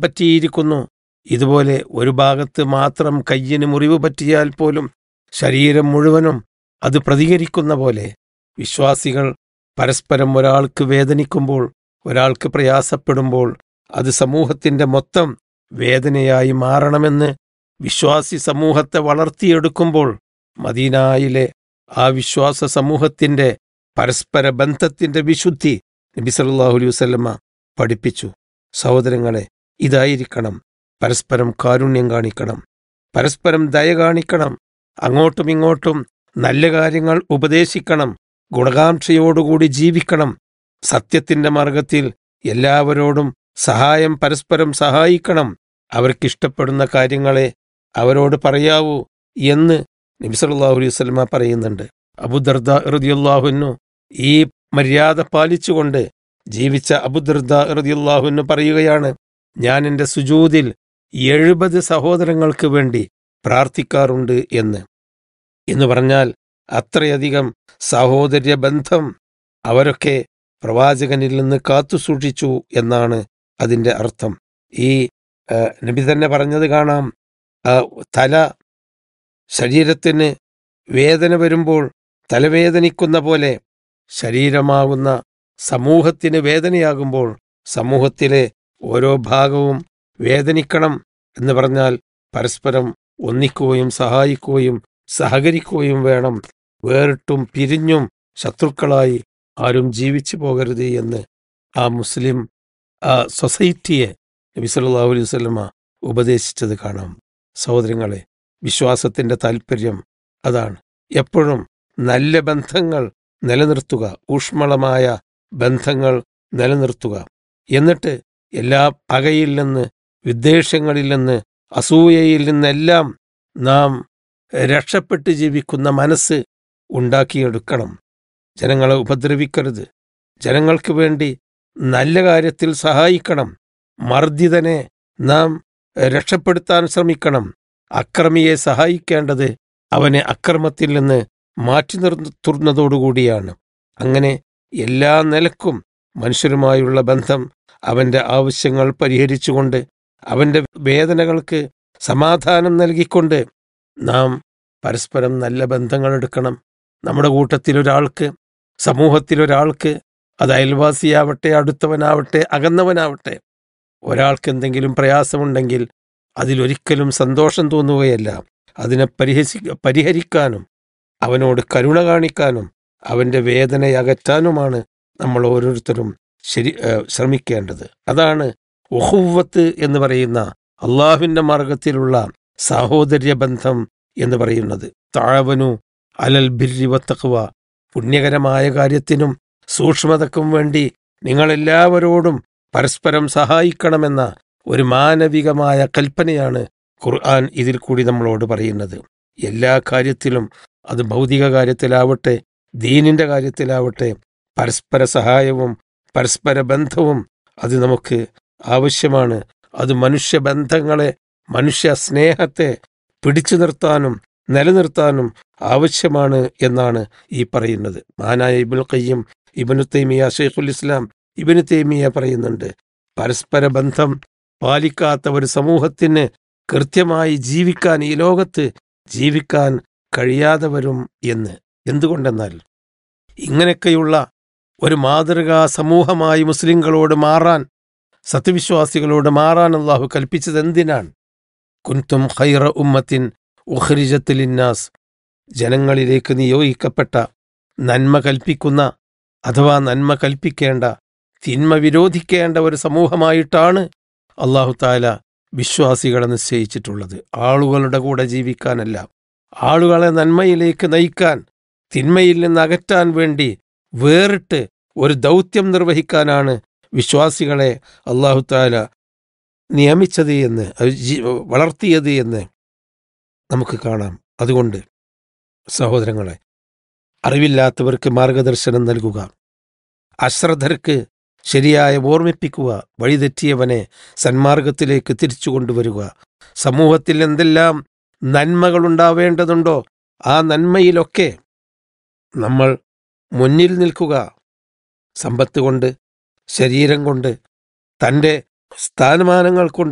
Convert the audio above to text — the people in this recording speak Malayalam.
പറ്റിയിരിക്കുന്നു ഇതുപോലെ ഒരു ഭാഗത്ത് മാത്രം കയ്യിന് മുറിവ് പറ്റിയാൽ പോലും ശരീരം മുഴുവനും അത് പ്രതികരിക്കുന്ന പോലെ വിശ്വാസികൾ പരസ്പരം ഒരാൾക്ക് വേദനിക്കുമ്പോൾ ഒരാൾക്ക് പ്രയാസപ്പെടുമ്പോൾ അത് സമൂഹത്തിന്റെ മൊത്തം വേദനയായി മാറണമെന്ന് വിശ്വാസി സമൂഹത്തെ വളർത്തിയെടുക്കുമ്പോൾ മദീനായിലെ ആ വിശ്വാസ സമൂഹത്തിന്റെ പരസ്പര ബന്ധത്തിന്റെ വിശുദ്ധി നബി സല്ലല്ലാഹു അലൈഹി വസല്ലമ പഠിപ്പിച്ചു സഹോദരങ്ങളെ ഇതായിരിക്കണം പരസ്പരം കാരുണ്യം കാണിക്കണം പരസ്പരം ദയ കാണിക്കണം അങ്ങോട്ടും ഇങ്ങോട്ടും നല്ല കാര്യങ്ങൾ ഉപദേശിക്കണം ഗുണകാംക്ഷയോടുകൂടി ജീവിക്കണം സത്യത്തിന്റെ മാർഗത്തിൽ എല്ലാവരോടും സഹായം പരസ്പരം സഹായിക്കണം അവർക്കിഷ്ടപ്പെടുന്ന കാര്യങ്ങളെ അവരോട് പറയാവൂ എന്ന് നബി സല്ലല്ലാഹു അലൈഹി വസല്ലമ പറയുന്നുണ്ട് അബുദർദ റളിയല്ലാഹുവിനു ഈ മര്യാദ പാലിച്ചുകൊണ്ട് ജീവിച്ച അബുദർദ റളിയല്ലാഹുവിനു പറയുകയാണ് ഞാൻ എൻ്റെ സുജൂദിൽ എഴുപത് സഹോദരങ്ങൾക്ക് വേണ്ടി പ്രാർത്ഥിക്കാറുണ്ട് എന്ന് എന്ന് പറഞ്ഞാൽ അത്രയധികം സഹോദര്യ ബന്ധം അവരൊക്കെ പ്രവാചകനിൽ നിന്ന് കാത്തു സൂക്ഷിച്ചു എന്നാണ് അതിൻ്റെ അർത്ഥം ഈ ആ, നബി തന്നെ പറഞ്ഞത് കാണാം ആ, തല ശരീരത്തിന് വേദന വരുമ്പോൾ തലവേദനിക്കുന്ന പോലെ ശരീരമാകുന്ന സമൂഹത്തിന് വേദനയാകുമ്പോൾ സമൂഹത്തിലെ ഓരോ ഭാഗവും വേദനിക്കണം എന്ന് പറഞ്ഞാൽ പരസ്പരം ഒന്നിക്കുകയും സഹായിക്കുകയും സഹകരിക്കുകയും വേണം വേറിട്ടും പിരിഞ്ഞും ശത്രുക്കളായി ആരും ജീവിച്ചു പോകരുത് എന്ന് ആ മുസ്ലിം ആ സൊസൈറ്റിയെ നബി സല്ലല്ലാഹു അലൈഹി വസല്ലമ ഉപദേശിച്ചത് കാണാം സഹോദരങ്ങളെ വിശ്വാസത്തിന്റെ താല്പര്യം അതാണ് എപ്പോഴും നല്ല ബന്ധങ്ങൾ നിലനിർത്തുക ഊഷ്മളമായ ബന്ധങ്ങൾ നിലനിർത്തുക എന്നിട്ട് എല്ലാ പകയിൽ നിന്ന് വിദ്വേഷങ്ങളിൽ നിന്ന് അസൂയയിൽ നിന്നെല്ലാം നാം രക്ഷപ്പെട്ട് ജീവിക്കുന്ന മനസ്സ് ഉണ്ടാക്കിയെടുക്കണം ജനങ്ങളെ ഉപദ്രവിക്കരുത് ജനങ്ങൾക്ക് വേണ്ടി നല്ല കാര്യത്തിൽ സഹായിക്കണം മർദ്ദിതനെ നാം രക്ഷപ്പെടുത്താൻ ശ്രമിക്കണം അക്രമിയെ സഹായിക്കേണ്ടത് അവനെ അക്രമത്തിൽ നിന്ന് മാറ്റി നിർത്തുന്നതോടുകൂടിയാണ് അങ്ങനെ എല്ലാ നിലക്കും മനുഷ്യരുമായുള്ള ബന്ധം അവന്റെ ആവശ്യങ്ങൾ പരിഹരിച്ചുകൊണ്ട് അവന്റെ വേദനകൾക്ക് സമാധാനം നൽകിക്കൊണ്ട് നാം പരസ്പരം നല്ല ബന്ധങ്ങൾ എടുക്കണം നമ്മുടെ കൂട്ടത്തിൽ ഒരാൾക്ക് സമൂഹത്തിൽ ഒരാൾക്ക് അത് അയൽവാസിയാവട്ടെ അടുത്തവനാവട്ടെ അകന്നവനാവട്ടെ ഒരാൾക്ക് എന്തെങ്കിലും പ്രയാസമുണ്ടെങ്കിൽ അതിലൊരിക്കലും സന്തോഷം തോന്നുകയല്ല അതിനെ പരിഹസി പരിഹരിക്കാനും അവനോട് കരുണ കാണിക്കാനും അവന്റെ വേദനയകറ്റാനുമാണ് നമ്മൾ ഓരോരുത്തരും ശരി ഏഹ് ശ്രമിക്കേണ്ടത് അതാണ് ഒഹുവത്ത് എന്ന് പറയുന്ന അള്ളാഹുവിന്റെ മാർഗത്തിലുള്ള സാഹോദര്യ ബന്ധം എന്ന് പറയുന്നത് താഴവനു അലൽ ബിരി വത്തഖ്വ പുണ്യകരമായ കാര്യത്തിനും സൂക്ഷ്മതക്കും വേണ്ടി നിങ്ങളെല്ലാവരോടും പരസ്പരം സഹായിക്കണമെന്ന ഒരു മാനവികമായ കൽപ്പനയാണ് ഖുർആൻ ഇതിൽ കൂടി നമ്മളോട് പറയുന്നത് എല്ലാ കാര്യത്തിലും അത് ഭൗതിക കാര്യത്തിലാവട്ടെ ദീനിന്റെ കാര്യത്തിലാവട്ടെ പരസ്പര സഹായവും പരസ്പര ബന്ധവും അത് നമുക്ക് ആവശ്യമാണ് അത് മനുഷ്യബന്ധങ്ങളെ മനുഷ്യ സ്നേഹത്തെ പിടിച്ചു നിർത്താനും നിലനിർത്താനും ആവശ്യമാണ് എന്നാണ് ഈ പറയുന്നത് മഹാനായ ഇബുൽ ഖയ്യം ഇബനു തൈമിയ ഷെയ്ഖുൽ ഇസ്ലാം ഇബനു തൈമിയ പറയുന്നുണ്ട് പരസ്പര ബന്ധം പാലിക്കാത്ത ഒരു സമൂഹത്തിന് കൃത്യമായി ജീവിക്കാൻ ഈ ലോകത്ത് ജീവിക്കാൻ കഴിയാതെ വരും എന്ന് എന്തുകൊണ്ടെന്നാൽ ഇങ്ങനെയൊക്കെയുള്ള ഒരു മാതൃകാ സമൂഹമായി മുസ്ലിങ്ങളോട് മാറാൻ സത്യവിശ്വാസികളോട് മാറാൻ അള്ളാഹു കൽപ്പിച്ചത് എന്തിനാണ് കുൻതും ഖൈറ ഉമ്മത്തിൻ ഉഖ്രിജത്തിലിന്നാസ് ജനങ്ങളിലേക്ക് നിയോഗിക്കപ്പെട്ട നന്മ കൽപ്പിക്കുന്ന അഥവാ നന്മ കൽപ്പിക്കേണ്ട തിന്മ വിരോധിക്കേണ്ട ഒരു സമൂഹമായിട്ടാണ് അള്ളാഹു താല വിശ്വാസികളെ നിശ്ചയിച്ചിട്ടുള്ളത് ആളുകളുടെ കൂടെ ജീവിക്കാനല്ല ആളുകളെ നന്മയിലേക്ക് നയിക്കാൻ തിന്മയിൽ നിന്ന് അകറ്റാൻ വേണ്ടി വേറിട്ട് ഒരു ദൗത്യം നിർവഹിക്കാനാണ് വിശ്വാസികളെ അള്ളാഹു താല നിയമിച്ചത് എന്ന് അത് ജി- വളർത്തിയത് എന്ന് നമുക്ക് കാണാം അതുകൊണ്ട് സഹോദരങ്ങളെ അറിവില്ലാത്തവർക്ക് മാർഗദർശനം നൽകുക അശ്രദ്ധർക്ക് ശരിയായ ഓർമ്മിപ്പിക്കുക വഴിതെറ്റിയവനെ സന്മാർഗത്തിലേക്ക് തിരിച്ചു കൊണ്ടുവരിക സമൂഹത്തിൽ എന്തെല്ലാം നന്മകൾ ഉണ്ടാവേണ്ടതുണ്ടോ ആ നന്മയിലൊക്കെ നമ്മൾ മുന്നിൽ നിൽക്കുക സമ്പത്ത് കൊണ്ട് ശരീരം കൊണ്ട് തൻ്റെ സ്ഥാനമാനങ്ങൾ കൊണ്ട്